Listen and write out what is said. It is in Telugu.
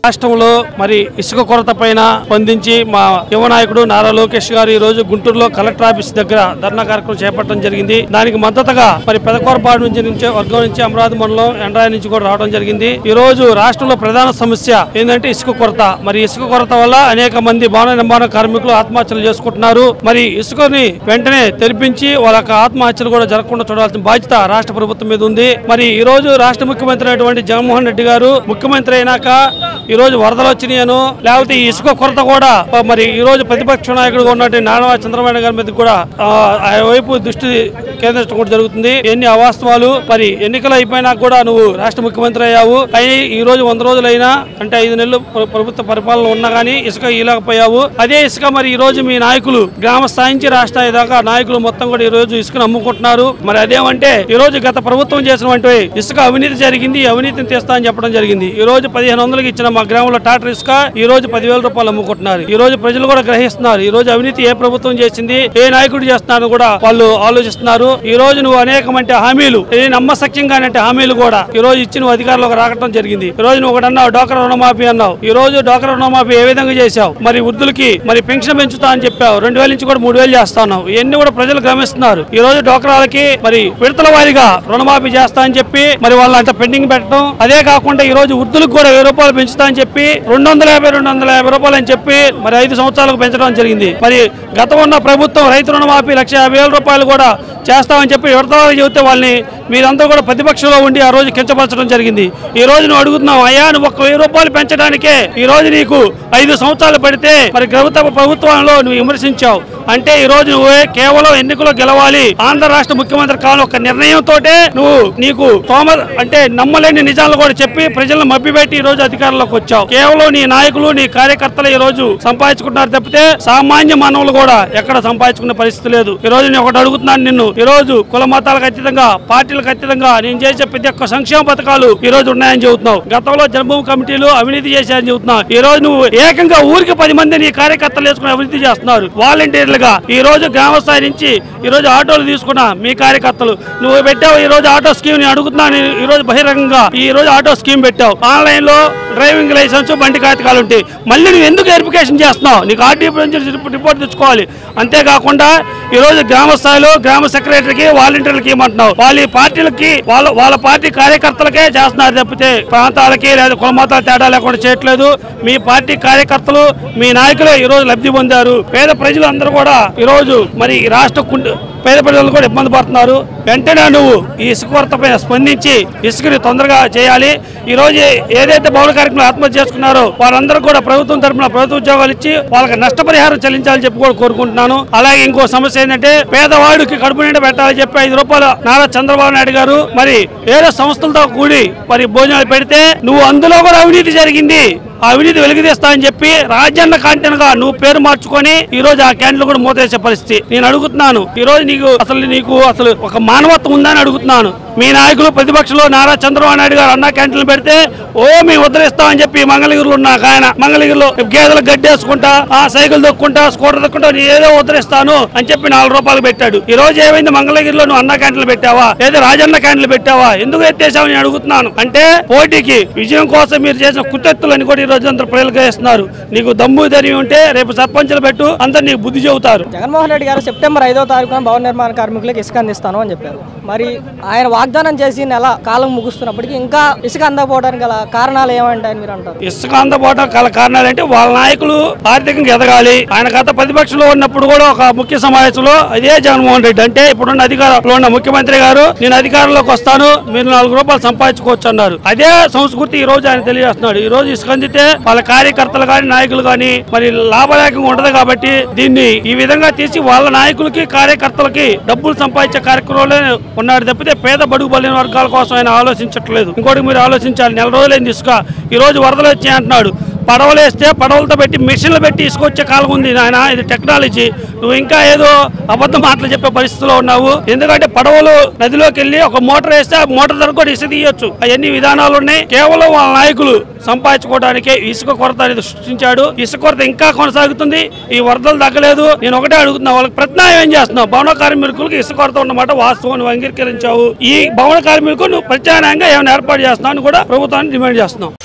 రాష్ట్రంలో మరి ఇసుక కొరత పైన స్పందించి మా యువ నాయకుడు నారా లోకేష్ గారు ఈ రోజు గుంటూరులో కలెక్టర్ ఆఫీస్ దగ్గర ధర్నా కార్యక్రమం చేపట్టడం జరిగింది దానికి మద్దతుగా మరి పెదకొరపాడు నుంచి నుంచి వర్గం నుంచి అమరావతి మండలం ఎండ్రాయి నుంచి కూడా రావడం జరిగింది ఈ రోజు రాష్ట్రంలో ప్రధాన సమస్య ఏంటంటే ఇసుక కొరత మరి ఇసుక కొరత వల్ల అనేక మంది భవన నిర్మాణ కార్మికులు ఆత్మహత్యలు చేసుకుంటున్నారు మరి ఇసుకని వెంటనే తెరిపించి వాళ్ళ యొక్క ఆత్మహత్యలు కూడా జరగకుండా చూడాల్సిన బాధ్యత రాష్ట్ర ప్రభుత్వం మీద ఉంది మరి ఈ రోజు రాష్ట్ర ముఖ్యమంత్రి అయినటువంటి జగన్మోహన్ రెడ్డి గారు ముఖ్యమంత్రి అయినాక ఈ రోజు వరదలు వచ్చినాయను లేకపోతే ఈ ఇసుక కొరత కూడా ఆ, మరి ఈ రోజు ప్రతిపక్ష నాయకుడుగా ఉన్నటువంటి నారా చంద్రబాబు గారి మీద కూడా ఆ, ఆ వైపు దృష్టి కేంద్రీకరించడం కూడా జరుగుతుంది ఎన్ని అవాస్తవాలు మరి ఎన్నికలు అయిపోయినా కూడా నువ్వు రాష్ట్ర ముఖ్యమంత్రి అయ్యావు కానీ ఈ రోజు వంద రోజులైనా అంటే ఐదు నెలలు ప్ర- ప్రభుత్వ పరిపాలన ఉన్నా గానీ ఇసుక ఇలాకపోయావు అదే ఇసుక మరి ఈ రోజు మీ నాయకులు గ్రామ స్థాయి నుంచి రాష్ట్ర స్థాయి దాకా నాయకులు మొత్తం కూడా ఈ రోజు ఇసుకను అమ్ముకుంటున్నారు మరి అదేమంటే ఈ రోజు గత ప్రభుత్వం చేసినటువంటి ఇసుక అవినీతి జరిగింది ఈ అవినీతిని తెస్తా అని చెప్పడం జరిగింది ఈ రోజు పదిహేను వందలకి ఇచ్చిన మా గ్రామంలో టాటర్ ఇసుక ఈ రోజు పదివేల రూపాయలు అమ్ముకుంటున్నారు ఈ రోజు ప్రజలు కూడా గ్రహిస్తున్నారు ఈ రోజు అవినీతి ఏ ప్రభుత్వం చేసింది ఏ నాయకుడు చేస్తున్నారని కూడా వాళ్ళు ఆలోచిస్తున్నారు ఈ రోజు నువ్వు అనేకమంటే హామీలు ఏ నమ్మసక్యంగా అంటే హామీలు కూడా ఈ రోజు ఇచ్చి నువ్వు అధికారంలోకి రావడం జరిగింది ఈ రోజు నువ్వు ఒకటి అన్నావు డోకరా రుణమాఫీ అన్నావు ఈ రోజు డోకరా రుణమాఫీ ఏ విధంగా చేశావు మరి వృద్ధులకి మరి పెన్షన్ పెంచుతా అని చెప్పావు రెండు వేల నుంచి కూడా మూడు వేలు చేస్తా ఉన్నావు ఇవన్నీ కూడా ప్రజలు గమనిస్తున్నారు ఈ రోజు డోకరాలకి మరి విడతల వారీగా రుణమాఫీ చేస్తా అని చెప్పి మరి వాళ్ళ అంత పెండింగ్ పెట్టడం అదే కాకుండా ఈ రోజు వృద్ధులకు కూడా వెయ్యి రూపాయలు పెంచుతా అని చెప్పి రెండు వందల యాభై రెండు వందల యాభై రూపాయలు అని చెప్పి మరి ఐదు సంవత్సరాలకు పెంచడం జరిగింది మరి గతం ఉన్న ప్రభుత్వం రైతు రుణమాఫీ లక్ష యాభై వేల రూపాయలు కూడా చేస్తామని చెప్పి విడతలు చెబితే వాళ్ళని మీరందరూ కూడా ప్రతిపక్షంలో ఉండి ఆ రోజు కించపరచడం జరిగింది ఈ రోజు నువ్వు అడుగుతున్నావు అయ్యా నువ్వు ఒక్క వెయ్యి రూపాయలు పెంచడానికే ఈ రోజు నీకు ఐదు సంవత్సరాలు పడితే మరి ప్రభుత్వ ప్రభుత్వంలో నువ్వు విమర్శించావు అంటే ఈ రోజు నువ్వు కేవలం ఎన్నికలో గెలవాలి ఆంధ్ర రాష్ట్ర ముఖ్యమంత్రి కావాలని ఒక నిర్ణయంతో నువ్వు నీకు తోమ అంటే నమ్మలేని నిజాలు కూడా చెప్పి ప్రజలను మభ్యపెట్టి ఈ రోజు అధికారంలోకి వచ్చావు కేవలం నీ నాయకులు నీ కార్యకర్తలు ఈ రోజు సంపాదించుకుంటున్నారు తప్పితే సామాన్య మానవులు కూడా ఎక్కడ సంపాదించుకునే పరిస్థితి లేదు ఈ రోజు నేను ఒకటి అడుగుతున్నాను నిన్ను ఈ రోజు కుల మతాలకు అతీతంగా పార్టీలకు అతీతంగా నేను చేసే ప్రతి ఒక్క సంక్షేమ పథకాలు ఈ రోజు ఉన్నాయని చెబుతున్నావు గతంలో జన్మభూమి కమిటీలు అవినీతి చేశారని చెబుతున్నావు ఈ రోజు నువ్వు ఏకంగా ఊరికి పది మంది నీ కార్యకర్తలు వేసుకుని అవినీతి చేస్తున్నారు వాలంటీర్లుగా ఈ రోజు గ్రామ స్థాయి నుంచి ఈ రోజు ఆటోలు తీసుకున్న మీ కార్యకర్తలు నువ్వు పెట్టావు ఈ రోజు ఆటో స్కీమ్ ని అడుగుతున్నాను ఈ రోజు బహిరంగంగా ఈ రోజు ఆటో స్కీమ్ పెట్టావు ఆన్లైన్ లో డ్రైవింగ్ లైసెన్స్ బండి కాగితాలు ఉంటాయి మళ్ళీ నువ్వు ఎందుకు వెరిఫికేషన్ చేస్తున్నావు నీకు ఆర్టీపీ నుంచి రిపోర్ట్ తెచ్చుకోవాలి అంతేకాకుండా ఈ రోజు గ్రామ స్థాయిలో గ్రామ సెక్రటరీకి వాలంటీర్లకి ఇవ్వమంటున్నావు వాళ్ళ ఈ పార్టీలకి వాళ్ళ వాళ్ళ పార్టీ కార్యకర్తలకే చేస్తున్నారు తప్పితే ప్రాంతాలకి లేదా కుల మతాల తేడా లేకుండా చేయట్లేదు మీ పార్టీ కార్యకర్తలు మీ నాయకులే ఈ రోజు లబ్ధి పొందారు పేద ప్రజలు అందరూ కూడా ఈ రోజు మరి ఈ రాష్ట్ర కుండ- పేద ప్రజలు కూడా ఇబ్బంది పడుతున్నారు వెంటనే నువ్వు ఈ ఇసుక కొరతపై స్పందించి ఇసుకని తొందరగా చేయాలి ఈ రోజు ఏదైతే భవన కార్యక్రమాలు ఆత్మహత్య చేసుకున్నారో వారందరూ కూడా ప్రభుత్వం తరపున ప్రభుత్వ ఉద్యోగాలు ఇచ్చి వాళ్ళకి నష్టపరిహారం చెల్లించాలని చెప్పి కూడా కోరుకుంటున్నాను అలాగే ఇంకో సమస్య ఏంటంటే పేదవాడికి కడుపు నిండా పెట్టాలని చెప్పి ఐదు రూపాయలు నారా చంద్రబాబు నాయుడు గారు మరి వేరే సంస్థలతో కూడి మరి భోజనాలు పెడితే నువ్వు అందులో కూడా అవినీతి జరిగింది ఆ అవినీతి వెలుగుతీస్తా అని చెప్పి రాజ్యాంగ కాంటెన్ గా నువ్వు పేరు మార్చుకొని ఈ రోజు ఆ క్యాంటీన్లు కూడా మూతేసే పరిస్థితి నేను అడుగుతున్నాను ఈ రోజు నీకు అసలు నీకు అసలు ఒక మానవత్వం ఉందని అడుగుతున్నాను మీ నాయకులు ప్రతిపక్షంలో నారా చంద్రబాబు నాయుడు గారు అన్న క్యాంటీన్లు పెడితే ఓ మేము ఉద్ధరిస్తామని చెప్పి మంగళగిరిలో ఉన్న ఒక ఆయన మంగళగిరిలో గేదెలు గడ్డేసుకుంటా ఆ సైకిల్ దొక్కుంటా స్కూటర్ దొక్కుంటా నేను ఏదో ఉద్ధరిస్తాను అని చెప్పి నాలుగు రూపాయలు పెట్టాడు ఈ రోజు ఏమైంది మంగళగిరిలో నువ్వు అన్న క్యాంటీన్లు పెట్టావా లేదా రాజన్న క్యాంటీన్లు పెట్టావా ఎందుకు ఎత్తేసావు నేను అడుగుతున్నాను అంటే పోటీకి విజయం కోసం మీరు చేసిన కుట్టెత్తులని కూడా ఈ రోజు అందరూ ప్రజలు గ్రహిస్తున్నారు నీకు దమ్ము ధైర్యం ఉంటే రేపు సర్పంచులు పెట్టు అందరు నీకు బుద్ధి చెబుతారు జగన్మోహన్ రెడ్డి గారు సెప్టెంబర్ ఐదో తారీఖున భవన నిర్మాణ కార్మికులకు ఇసుక అందిస్తాను అని చెప్పారు మరి ఆయన వాగ్దానం చేసి నెల కాలం ముగుస్తున్నప్పటికీ ఇంకా ఇసుక అందకపోవడానికి గల కారణాలు ఏమంటాయని మీరు అంటారు ఇసుక అందపోవడం గల కారణాలు అంటే వాళ్ళ నాయకులు ఆర్థికంగా ఎదగాలి ఆయన గత ప్రతిపక్షంలో ఉన్నప్పుడు కూడా ఒక ముఖ్య సమావేశంలో అదే జగన్మోహన్ రెడ్డి అంటే ఇప్పుడున్న అధికారంలో ఉన్న ముఖ్యమంత్రి గారు నేను అధికారంలోకి వస్తాను మీరు నాలుగు రూపాయలు సంపాదించుకోవచ్చు అన్నారు అదే సంస్కృతి ఈ రోజు ఆయన తెలియజేస్తున్నాడు ఈ రోజు ఇసుక అందితే వాళ్ళ కార్యకర్తలు కానీ నాయకులు కానీ మరి లాభదాయకంగా ఉండదు కాబట్టి దీన్ని ఈ విధంగా తీసి వాళ్ళ నాయకులకి కార్యకర్తలకి డబ్బులు సంపాదించే కార్యక్రమంలో ఉన్నాడు తప్పితే పేద బడుగు బలిన వర్గాల కోసం ఆయన ఆలోచించట్లేదు ఇంకోటి మీరు ఆలోచించాలి నెల రోజులైంది ఇసుక ఈ రోజు వరదలు వచ్చాయి అంటున్నాడు పడవలు వేస్తే పడవలతో పెట్టి మిషన్లు పెట్టి ఇసుకొచ్చే కాలం ఉంది నాయన ఇది టెక్నాలజీ నువ్వు ఇంకా ఏదో అబద్ధ మాటలు చెప్పే పరిస్థితిలో ఉన్నావు ఎందుకంటే పడవలు నదిలోకి వెళ్ళి ఒక మోటార్ వేస్తే ఆ మోటార్ ధర కూడా ఇసుక తీయొచ్చు అవన్నీ విధానాలు ఉన్నాయి కేవలం వాళ్ళ నాయకులు సంపాదించుకోవడానికే ఇసుక కొరత అనేది సృష్టించాడు ఇసుక కొరత ఇంకా కొనసాగుతుంది ఈ వరదలు తగ్గలేదు నేను ఒకటే అడుగుతున్నా వాళ్ళకి ప్రత్యాయం ఏం చేస్తున్నావు భవన కార్మికులకు ఇసుక కొరత ఉన్నమాట వాస్తవం నువ్వు అంగీకరించావు ఈ భవన కార్మికులు నువ్వు ప్రత్యామ్నాయంగా ఏమైనా ఏర్పాటు చేస్తున్నావు అని కూడా ప్రభుత్వాన్ని డిమాండ్ చేస్తున్నావు